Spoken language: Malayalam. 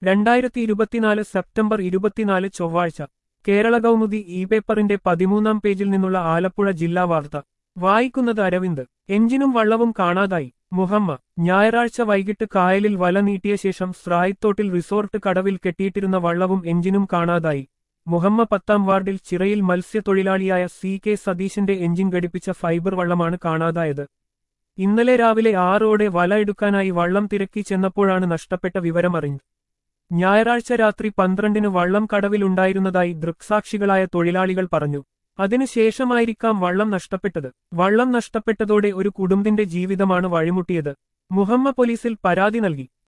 രണ്ടായിരത്തി ഇരുപത്തിനാല് സെപ്റ്റംബർ ഇരുപത്തിനാല് ചൊവ്വാഴ്ച കേരള കൗമുദി ഇ പേപ്പറിന്റെ പതിമൂന്നാം പേജിൽ നിന്നുള്ള ആലപ്പുഴ ജില്ലാ വാർത്ത വായിക്കുന്നത് അരവിന്ദ് എഞ്ചിനും വള്ളവും കാണാതായി മുഹമ്മ ഞായറാഴ്ച വൈകിട്ട് കായലിൽ വല നീട്ടിയ ശേഷം സ്രായിത്തോട്ടിൽ റിസോർട്ട് കടവിൽ കെട്ടിയിട്ടിരുന്ന വള്ളവും എഞ്ചിനും കാണാതായി മുഹമ്മ പത്താം വാർഡിൽ ചിറയിൽ മത്സ്യത്തൊഴിലാളിയായ സി കെ സതീശന്റെ എഞ്ചിൻ ഘടിപ്പിച്ച ഫൈബർ വള്ളമാണ് കാണാതായത് ഇന്നലെ രാവിലെ ആറോടെ വല എടുക്കാനായി വള്ളം തിരക്കി ചെന്നപ്പോഴാണ് നഷ്ടപ്പെട്ട വിവരമറിഞ്ഞത് ഞായറാഴ്ച രാത്രി പന്ത്രണ്ടിന് വള്ളം കടവിലുണ്ടായിരുന്നതായി ദൃക്സാക്ഷികളായ തൊഴിലാളികൾ പറഞ്ഞു അതിനുശേഷമായിരിക്കാം വള്ളം നഷ്ടപ്പെട്ടത് വള്ളം നഷ്ടപ്പെട്ടതോടെ ഒരു കുടുംബിന്റെ ജീവിതമാണ് വഴിമുട്ടിയത് മുഹമ്മ പോലീസിൽ പരാതി നൽകി